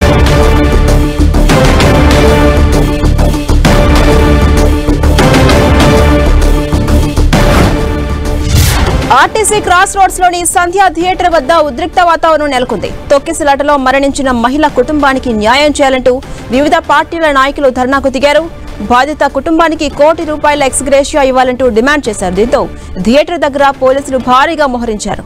RTC cross roads లోని సంధ్యా theatre వద్ద ఉద్రిక్త వాతావరణం నెలకొంది తొక్కిసలాటలో మరణించిన మహిళ కుటుంబానికి న్యాయం చేయాలంటూ వివిధ పార్టీల నాయకులు ధర్నాకు దిగారు బాధిత కుటుంబానికి కోటి రూపాయల ఎక్స్గ్రేషియా ఇవ్వాలంటూ డిమాండ్ చేశారు దీంతో థియేటర్ దగ్గర పోలీసులు భారీగా మోహరించారు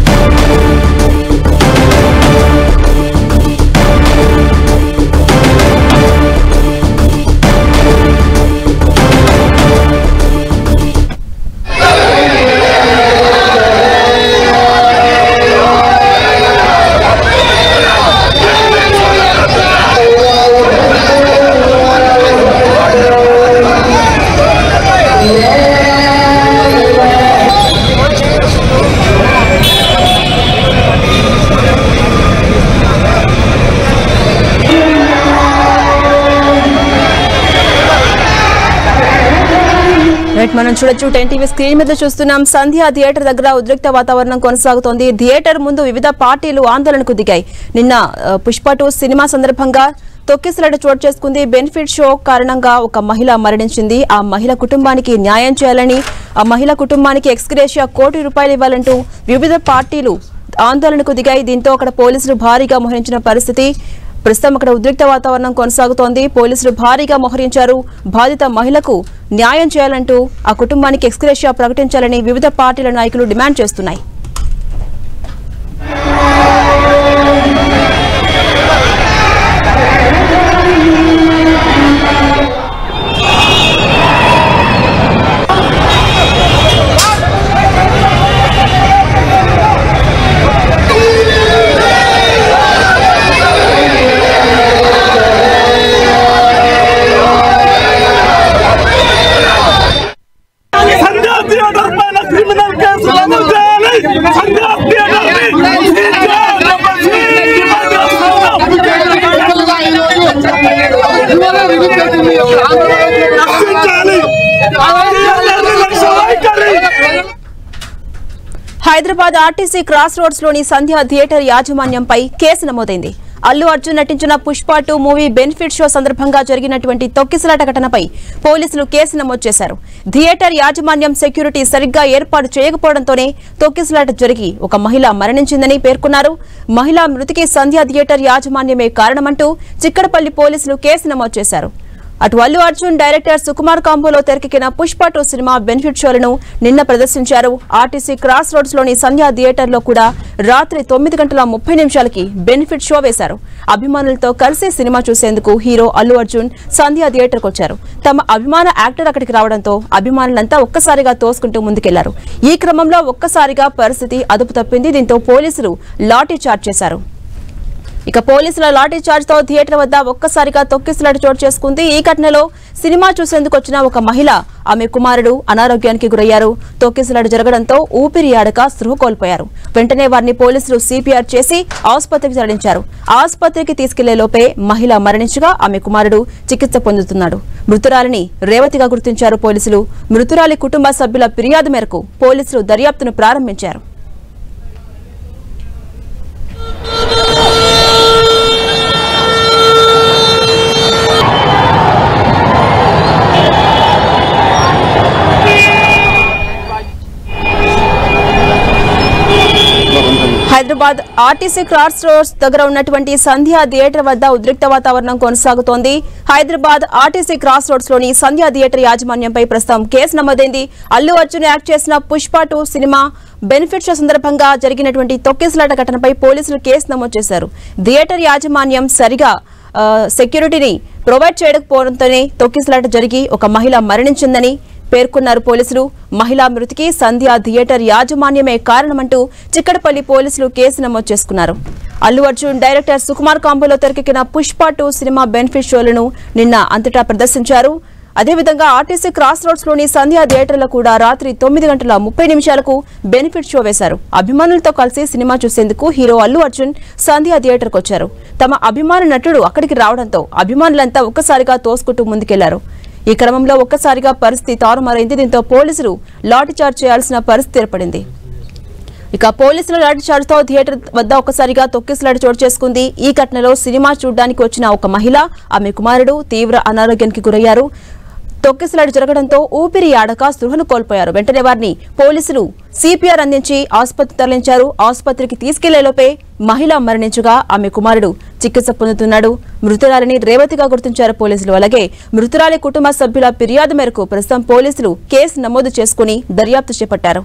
రైట్ మనం చూడొచ్చు టెన్ టీవీ స్క్రీన్ మీద చూస్తున్నాం సంధ్య థియేటర్ దగ్గర ఉద్రిక్త వాతావరణం కొనసాగుతోంది థియేటర్ ముందు వివిధ పార్టీలు ఆందోళనకు దిగాయి నిన్న ఆ, పుష్ప టూ సినిమా సందర్భంగా తొక్కిసలాట చోటు చేసుకుంది బెనిఫిట్ షో కారణంగా ఒక మహిళ మరణించింది ఆ మహిళ కుటుంబానికి న్యాయం చేయాలని ఆ మహిళ కుటుంబానికి ఎక్స్గ్రేషియా కోటి రూపాయలు ఇవ్వాలంటూ వివిధ పార్టీలు ఆందోళనకు దిగాయి దీంతో అక్కడ పోలీసులు భారీగా మోహరించిన పరిస్థితి ప్రస్తుతం అక్కడ ఉద్రిక్త వాతావరణం కొనసాగుతోంది పోలీసులు భారీగా మోహరించారు బాధిత మహిళకు న్యాయం చేయాలంటూ ఆ కుటుంబానికి ఎక్స్గ్రేషియా ప్రకటించాలని వివిధ పార్టీల నాయకులు డిమాండ్ చేస్తున్నాయి సంధ్యా థియేటర్ పైన క్రిమినల్ కేసులు అమలు చేయాలి Sandhya theatre Hyderabad RTC cross roads లోని సంధ్య థియేటర్ యాజమాన్యంపై కేసు నమోదైంది అల్లు అర్జున్ నటించిన Pushpa two movie benefit show సందర్భంగా జరిగినటువంటి తొక్కిసలాట ఘటనపై పోలీసులు కేసు నమోదు చేశారు థియేటర్ యాజమాన్యం సెక్యూరిటీ సరిగ్గా ఏర్పాటు చేయకపోవడంతోనే తొక్కిసలాట జరిగి ఒక మహిళ మరణించిందని పేర్కొన్నారు మహిళా మృతికి సంధ్య థియేటర్ యాజమాన్యమే కారణమంటూ చిక్కడపల్లి పోలీసులు కేసు నమోదు చేశారు అటు అల్లు అర్జున్ డైరెక్టర్ సుకుమార్ కాంబోలో తెరకెక్కిన పుష్ప టూ సినిమా బెనిఫిట్ షోలను నిన్న ప్రదర్శించారు ఆర్టీసీ క్రాస్ రోడ్స్ లోని సంధ్యా థియేటర్ లో కూడా రాత్రి తొమ్మిది గంటల ముప్పై నిమిషాలకి బెనిఫిట్ షో వేశారు అభిమానులతో కలిసి సినిమా చూసేందుకు హీరో అల్లు అర్జున్ సంధ్యా థియేటర్కు వచ్చారు తమ అభిమాన యాక్టర్ అక్కడికి రావడంతో అభిమానులంతా ఒక్కసారిగా తోసుకుంటూ ముందుకెళ్లారు ఈ క్రమంలో ఒక్కసారిగా పరిస్థితి అదుపు తప్పింది దీంతో పోలీసులు లాఠీ చార్జ్ చేశారు ఇక పోలీసుల లాఠీ చార్జ్ తో థియేటర్ వద్ద ఒక్కసారిగా తొక్కిసలాట చోటు చేసుకుంది ఈ ఘటనలో సినిమా చూసేందుకు వచ్చిన ఒక మహిళ ఆమె కుమారుడు అనారోగ్యానికి గురయ్యారు తొక్కిసలాట జరగడంతో ఊపిరి ఆడక స్పృహ కోల్పోయారు వెంటనే వారిని పోలీసులు సిపిఆర్ చేసి ఆసుపత్రికి తరలించారు ఆసుపత్రికి తీసుకెళ్లే లోపే మహిళ మరణించగా ఆమె కుమారుడు చికిత్స పొందుతున్నాడు మృతురాలిని రేవతిగా గుర్తించారు పోలీసులు మృతురాలి కుటుంబ సభ్యుల ఫిర్యాదు మేరకు పోలీసులు దర్యాప్తును ప్రారంభించారు హైదరాబాద్ ఆర్టీసీ క్రాస్ రోడ్స్ దగ్గర ఉన్నటువంటి సంధ్యా థియేటర్ వద్ద ఉద్రిక్త వాతావరణం కొనసాగుతోంది హైదరాబాద్ ఆర్టీసీ క్రాస్ రోడ్స్ లోని సంధ్యా థియేటర్ యాజమాన్యంపై ప్రస్తుతం కేసు నమోదైంది అల్లు అర్జున్ యాక్ట్ చేసిన Pushpa two cinema benefit show సందర్భంగా జరిగినటువంటి తొక్కిసలాట ఘటనపై పోలీసులు కేసు నమోదు చేశారు థియేటర్ యాజమాన్యం సరిగా ఆ, సెక్యూరిటీని ప్రొవైడ్ చేయకపోవడంతోనే తొక్కిసలాట జరిగి ఒక మహిళ మరణించిందని పేర్కొన్నారు పోలీసులు మహిళా మృతికి సంధ్య థియేటర్ యాజమాన్యమే కారణమంటూ చిక్కడపల్లి పోలీసులు కేసు నమోదు చేసుకున్నారు అల్లు అర్జున్ డైరెక్టర్ సుకుమార్ కాంబోలో తెరకెక్కిన పుష్ప టూ సినిమా బెనిఫిట్ షోలను నిన్న అంతటా ప్రదర్శించారు అదేవిధంగా ఆర్టీసీ క్రాస్ రోడ్స్ లోని సంధ్యా థియేటర్లో కూడా రాత్రి తొమ్మిది గంటల ముప్పై నిమిషాలకు బెనిఫిట్ షో వేశారు అభిమానులతో కలిసి సినిమా చూసేందుకు హీరో అల్లు అర్జున్ సంధ్యా థియేటర్కు వచ్చారు తమ అభిమాన నటుడు అక్కడికి రావడంతో అభిమానులంతా ఒక్కసారిగా తోసుకుంటూ ముందుకెళ్లారు ఈ క్రమంలో ఒక్కసారిగా పరిస్థితి తారుమారైంది దీంతో పోలీసులు లాఠీచార్జ్ చేయాల్సిన పరిస్థితి ఏర్పడింది ఇక పోలీసుల లాఠీచార్జ్తో థియేటర్ వద్ద ఒక్కసారిగా తొక్కిసలాట చోటు చేసుకుంది ఈ ఘటనలో సినిమా చూడడానికి వచ్చిన ఒక మహిళ ఆమె కుమారుడు తీవ్ర అనారోగ్యానికి గురయ్యారు తొక్కిసలాట జరగడంతో ఊపిరి ఆడక స్పృహను కోల్పోయారు వెంటనే వారిని పోలీసులు సిపిఆర్ అందించి ఆసుపత్రి తరలించారు ఆసుపత్రికి తీసుకెళ్లేలోపే మహిళ మరణించగా ఆమె కుమారుడు చికిత్స పొందుతున్నాడు మృతురాలిని రేవతిగా గుర్తించారు పోలీసులు అలాగే మృతురాలి కుటుంబ సభ్యుల ఫిర్యాదు మేరకు ప్రస్తుతం పోలీసులు కేసు నమోదు చేసుకుని దర్యాప్తు చేపట్టారు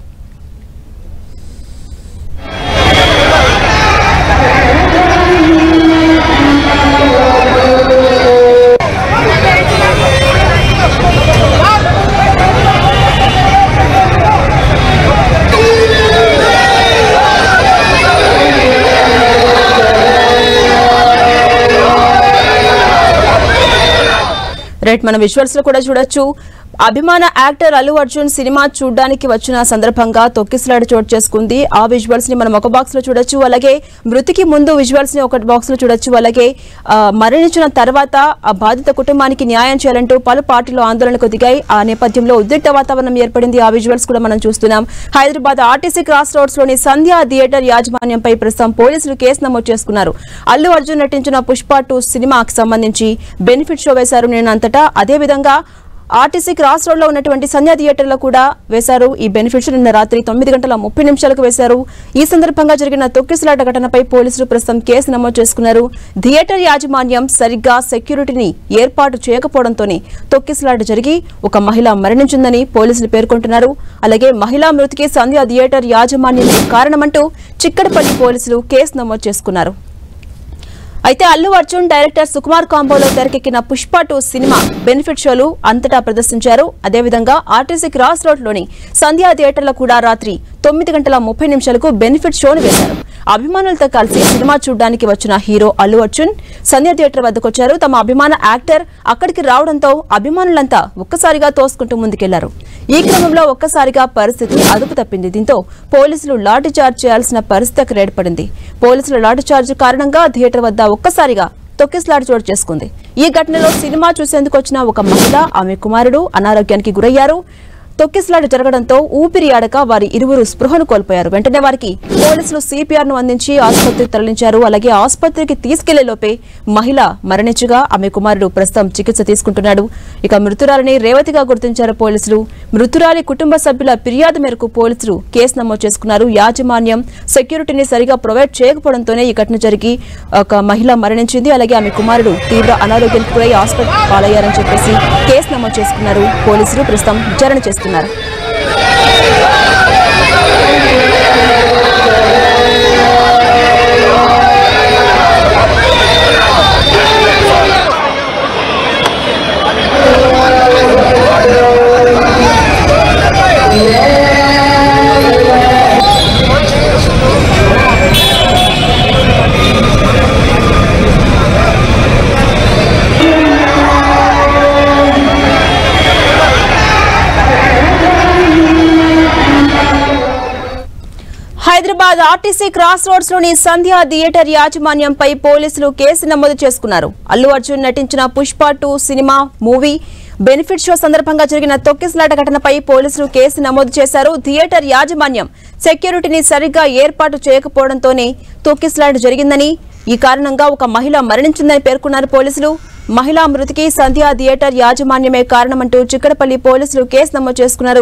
రైట్ మన విజువల్స్ లో కూడా చూడొచ్చు అభిమాన యాక్టర్ అల్లు అర్జున్ సినిమా చూడడానికి వచ్చిన సందర్భంగా తొక్కిసలాట చోటు చేసుకుంది ఆ విజువల్స్ ని మనం ఒక బాక్స్ లో చూడొచ్చు అలాగే మృతికి ముందు విజువల్స్ ని ఒక బాక్స్ లో చూడొచ్చు అలాగే ఆ, మరణించిన తర్వాత ఆ బాధిత కుటుంబానికి న్యాయం చేయాలంటూ పలు పార్టీలు ఆందోళనకు దిగాయి ఆ నేపథ్యంలో ఉద్రిక్త వాతావరణం ఏర్పడింది ఆ విజువల్స్ కూడా మనం చూస్తున్నాం హైదరాబాద్ ఆర్టీసీ క్రాస్ రోడ్స్ లోని సంధ్యా థియేటర్ యాజమాన్యంపై ప్రస్తుతం పోలీసులు కేసు నమోదు చేసుకున్నారు అల్లు అర్జున్ నటించిన పుష్ప టూ సినిమాకి సంబంధించి బెనిఫిట్ షో వేశారు నేను అంతటా అదేవిధంగా ఆర్టీసీ క్రాస్ రోడ్ లో ఉన్నటువంటి సంధ్యా థియేటర్ లో కూడా వేశారు ఈ బెనిఫిట్స్ నిన్న రాత్రి తొమ్మిది గంటల ముప్పై నిమిషాలకు వేశారు ఈ సందర్భంగా జరిగిన తొక్కిసలాట ఘటనపై పోలీసులు ప్రస్తుతం కేసు నమోదు చేసుకున్నారు థియేటర్ యాజమాన్యం సరిగ్గా సెక్యూరిటీని ఏర్పాటు చేయకపోవడంతోనే తొక్కిసలాట జరిగి ఒక మహిళ మరణించిందని పోలీసులు పేర్కొంటున్నారు అలాగే మహిళా మృతికి సంధ్యా థియేటర్ యాజమాన్యం కారణమంటూ చిక్కడపల్లి పోలీసులు కేసు నమోదు చేసుకున్నారు అయితే అల్లు అర్జున్ డైరెక్టర్ సుకుమార్ కాంబోలో తెరకెక్కిన పుష్ప టూ సినిమా బెనిఫిట్ షోలు అంతటా ప్రదర్శించారు అదేవిధంగా ఆర్టీసీ క్రాస్ రోడ్ లోని సంధ్యా థియేటర్లో కూడా రాత్రి తొమ్మిది గంటల ముప్పై నిమిషాలకు బెనిఫిట్ షోను వేశారు అభిమానులతో కలిసి సినిమా చూడడానికి వచ్చిన హీరో అల్లు అర్జున్ సంధ్యా థియేటర్ వద్దకు వచ్చారు తమ అభిమాన యాక్టర్ అక్కడికి రావడంతో అభిమానులంతా ఒక్కసారిగా తోసుకుంటూ ముందుకెళ్లారు ఈ క్రమంలో ఒక్కసారిగా పరిస్థితి అదుపు తప్పింది దీంతో పోలీసులు లాఠీ చార్జ్ చేయాల్సిన పరిస్థితి అక్కడ ఏర్పడింది పోలీసుల లాఠీ చార్జ్ కారణంగా థియేటర్ వద్ద ఒక్కసారిగా తొక్కిసలాట చోటు చేసుకుంది ఈ ఘటనలో సినిమా చూసేందుకు వచ్చిన ఒక మహిళ ఆమె కుమారుడు అనారోగ్యానికి గురయ్యారు తొక్కిసలాట జరగడంతో ఊపిరి ఆడక వారి ఇరువురు స్పృహను కోల్పోయారు వెంటనే వారికి పోలీసులు సిపిఆర్ ను అందించి ఆసుపత్రికి తరలించారు అలాగే ఆసుపత్రికి తీసుకెళ్లేలోపే మహిళ మరణించగా ఆమె కుమారుడు ప్రస్తుతం చికిత్స తీసుకుంటున్నాడు ఇక మృతురాలిని రేవతిగా గుర్తించారు పోలీసులు మృతురాలి కుటుంబ సభ్యుల ఫిర్యాదు మేరకు పోలీసులు కేసు నమోదు చేసుకున్నారు యాజమాన్యం సెక్యూరిటీని సరిగా ప్రొవైడ్ చేయకపోవడంతోనే ఈ ఘటన జరిగి ఒక మహిళ మరణించింది అలాగే ఆమె కుమారుడు తీవ్ర అనారోగ్యానికి గురై ఆసుపత్రి పాలయ్యారని చెప్పేసి కేసు నమోదు చేసుకున్నారు పోలీసులు ప్రస్తుతం విచారణ చేస్తున్నారు హైదరాబాద్ ఆర్టీసీ క్రాస్ రోడ్స్ లోని సంధ్యా థియేటర్ యాజమాన్యంపై పోలీసులు కేసు నమోదు చేసుకున్నారు అల్లు అర్జున్ నటించిన Pushpa two cinema movie benefit show సందర్భంగా జరిగిన తొక్కిసలాట ఘటనపై పోలీసులు కేసు నమోదు చేశారు థియేటర్ యాజమాన్యం సెక్యూరిటీని సరిగ్గా ఏర్పాటు చేయకపోవడంతోనే తొక్కిసలాట జరిగిందని ఈ కారణంగా ఒక మహిళ మరణించిందని పేర్కొన్నారు పోలీసులు మహిళా మృతికి సంధ్యా థియేటర్ యాజమాన్యమే కారణమంటూ చిక్కడపల్లి పోలీసులు కేసు నమోదు చేసుకున్నారు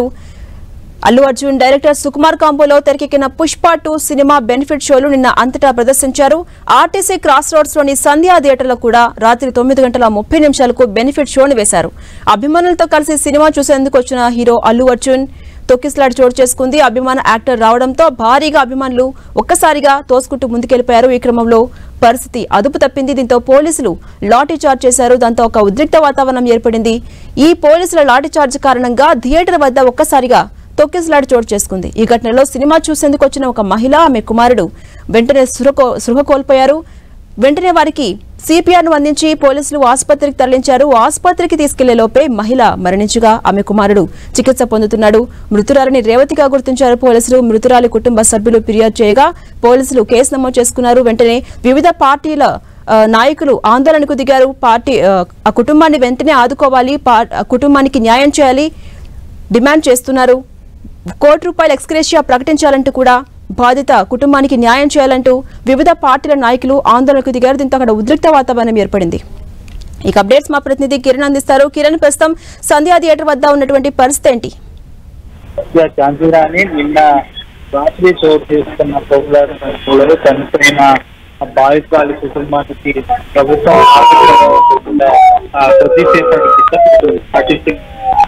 అల్లు అర్జున్ డైరెక్టర్ సుకుమార్ కాంబోలో తెరకెక్కిన పుష్ప టూ సినిమా బెనిఫిట్ షోలు నిన్న అంతటా ప్రదర్శించారు ఆర్టీసీ క్రాస్ రోడ్స్ లోని సంధ్యా థియేటర్లో కూడా రాత్రి తొమ్మిది గంటల ముప్పై నిమిషాలకు బెనిఫిట్ షోను వేశారు అభిమానులతో కలిసి సినిమా చూసేందుకు వచ్చిన హీరో అల్లు అర్జున్ తొక్కిసలాట చోటు చేసుకుంది అభిమాన యాక్టర్ రావడంతో భారీగా అభిమానులు ఒక్కసారిగా తోసుకుంటూ ముందుకెళ్లిపోయారు ఈ క్రమంలో పరిస్థితి అదుపు తప్పింది దీంతో పోలీసులు లాఠీ చార్జ్ చేశారు దాంతో ఒక ఉద్రిక్త వాతావరణం ఏర్పడింది ఈ పోలీసుల లాఠీ చార్జ్ కారణంగా థియేటర్ వద్ద ఒక్కసారిగా తొక్కిసలాట చోటు చేసుకుంది ఈ ఘటనలో సినిమా చూసేందుకు వచ్చిన ఒక మహిళ ఆమె కుమారుడు వెంటనే సృహ సృహ కోల్పోయారు వెంటనే వారికి సిపిఆర్ను అందించి పోలీసులు ఆసుపత్రికి తరలించారు ఆసుపత్రికి తీసుకెళ్లే లోపే మహిళ మరణించగా ఆమె కుమారుడు చికిత్స పొందుతున్నాడు మృతురాలిని రేవతిగా గుర్తించారు పోలీసులు మృతురాలి కుటుంబ సభ్యులు ఫిర్యాదు చేయగా పోలీసులు కేసు నమోదు చేసుకున్నారు వెంటనే వివిధ పార్టీల ఆ, నాయకులు ఆందోళనకు దిగారు పార్టీ ఆ, ఆ కుటుంబాన్ని వెంటనే ఆదుకోవాలి పా- ఆ కుటుంబానికి న్యాయం చేయాలి డిమాండ్ చేస్తున్నారు కోటి రూపాయల ఎక్స్గ్రేషియా ప్రకటించాలంటూ కూడా బాధిత కుటుంబానికి న్యాయం చేయాలంటూ వివిధ పార్టీల నాయకులు ఆందోళనకు దిగారు దీంతో అక్కడ ఉద్రిక్త వాతావరణం ఏర్పడింది ఇక అప్డేట్స్ మా ప్రతినిధి కిరణ్ అందిస్తారు కిరణ్ ప్రస్తుతం సంధ్యా థియేటర్ వద్ద ఉన్నటువంటి పరిస్థితి ఏంటి ఝాన్సీరాణి నిన్న రాత్రి చోటు చేసుకున్న పోగులాటలో చనిపోయిన ఆ బాధితురాలి కుటుంబానికి ప్రభుత్వం ఆర్థికంగా ఆ, కొద్దిసేపటి క్రితం పాటించిన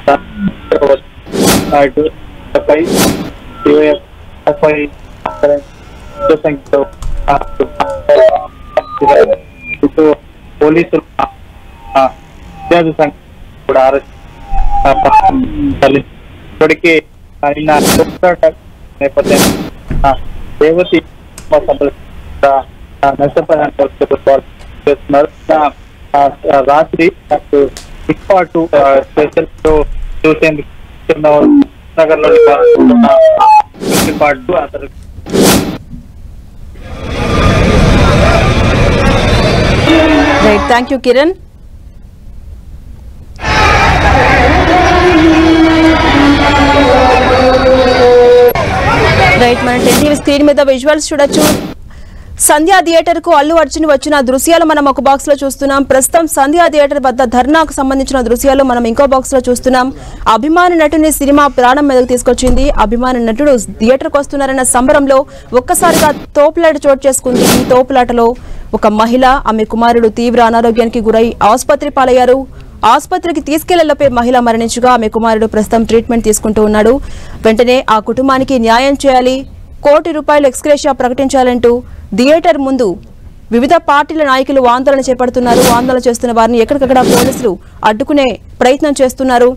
పై పై సంఖ్యలో ఆ, ఇటు పోలీసులు ఆ, విద్యార్థి సంఘం కూడా అరెస్ట్ ఆ, తల్లి ఇప్పటికే ఆయన పోరాట నేపథ్యం ఆ, రేవతి కుటుంబ సభ్యులు కూడా, ఆ, నష్టపరిహారం ప్రభుత్వాలు చేస్తున్నారు ఆ, ఆ, రాత్రి నాకు ఇస్పాటు స్పెషల్ షో చూసేందుకు నగర్ లో పాటు అతను right thank you Kiran right మన టెన్ టీవీ స్క్రీన్ మీద విజువల్స్ చూడొచ్చు సంధ్యా థియేటర్ కు అల్లు అర్జున్ వచ్చిన దృశ్యాలు మనం ఒక బాక్స్ లో చూస్తున్నాం ప్రస్తుతం సంధ్యా థియేటర్ వద్ద ధర్నాకు సంబంధించిన దృశ్యాలు మనం ఇంకో బాక్స్ లో చూస్తున్నాం అభిమాన నటుని సినిమా ప్రాణం మీదకు తీసుకొచ్చింది అభిమాన నటుడు థియేటర్కి వస్తున్నారన్న సంబరంలో ఒక్కసారిగా తోపులాట చోటు చేసుకుంది ఈ తోపులాటలో ఒక మహిళ ఆమె కుమారుడు తీవ్ర అనారోగ్యానికి గురై ఆసుపత్రి పాలయ్యారు ఆసుపత్రికి తీసుకెళ్లలోపే మహిళ మరణించగా ఆమె కుమారుడు ప్రస్తుతం ట్రీట్మెంట్ తీసుకుంటూ ఉన్నాడు వెంటనే ఆ కుటుంబానికి న్యాయం చేయాలి కోటి రూపాయలు ఎక్స్గ్రేషియా ప్రకటించాలంటూ థియేటర్ ముందు వివిధ పార్టీల నాయకులు ఆందోళన చేపడుతున్నారు ఆందోళన చేస్తున్న వారిని ఎక్కడికక్కడ పోలీసులు అడ్డుకునే ప్రయత్నం చేస్తున్నారు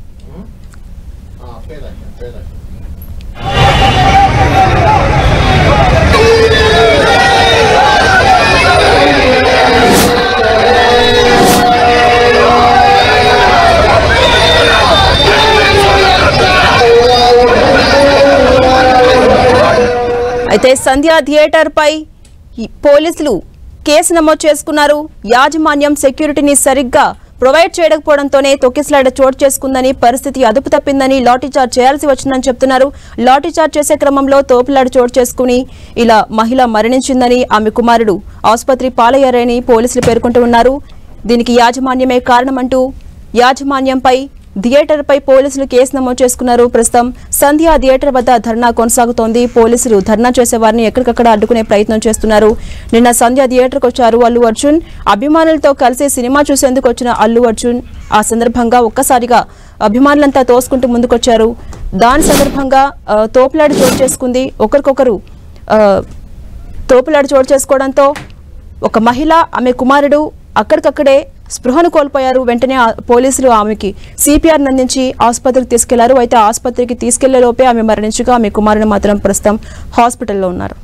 అయితే సంధ్యా థియేటర్ పై ఈ పోలీసులు కేసు నమోదు చేసుకున్నారు యాజమాన్యం సెక్యూరిటీని సరిగ్గా ప్రొవైడ్ చేయకపోవడంతోనే తొక్కిసలాట చోటు చేసుకుందని పరిస్థితి అదుపు తప్పిందని లాఠీచార్జ్ చేయాల్సి వచ్చిందని చెప్తున్నారు లాఠీచార్జ్ చేసే క్రమంలో తోపులాట చోటు చేసుకుని ఇలా మహిళ మరణించిందని ఆమె కుమారుడు ఆసుపత్రి పాలయ్యారని పోలీసులు పేర్కొంటూ ఉన్నారు దీనికి యాజమాన్యమే కారణమంటూ యాజమాన్యంపై థియేటర్ పై పోలీసులు కేసు నమోదు చేసుకున్నారు ప్రస్తుతం సంధ్యా థియేటర్ వద్ద ధర్నా కొనసాగుతోంది పోలీసులు ధర్నా చేసే వారిని ఎక్కడికక్కడ అడ్డుకునే ప్రయత్నం చేస్తున్నారు నిన్న సంధ్యా థియేటర్కి వచ్చారు అల్లు అర్జున్ అభిమానులతో కలిసి సినిమా చూసేందుకు వచ్చిన అల్లు అర్జున్ ఆ సందర్భంగా ఒక్కసారిగా అభిమానులంతా తోసుకుంటూ ముందుకొచ్చారు దాని సందర్భంగా ఆ, తోపులాట చోటు చేసుకుంది ఒకరికొకరు ఆ, తోపులాట చోటు చేసుకోవడంతో ఒక మహిళ ఆమె కుమారుడు అక్కడికక్కడే స్పృహను కోల్పోయారు వెంటనే ఆ పోలీసులు ఆమెకి సిపిఆర్ అందించి ఆసుపత్రికి తీసుకెళ్లారు అయితే ఆసుపత్రికి తీసుకెళ్లే లోపే ఆమె మరణించగా ఆమె కుమారుడు మాత్రం ప్రస్తుతం హాస్పిటల్లో ఉన్నారు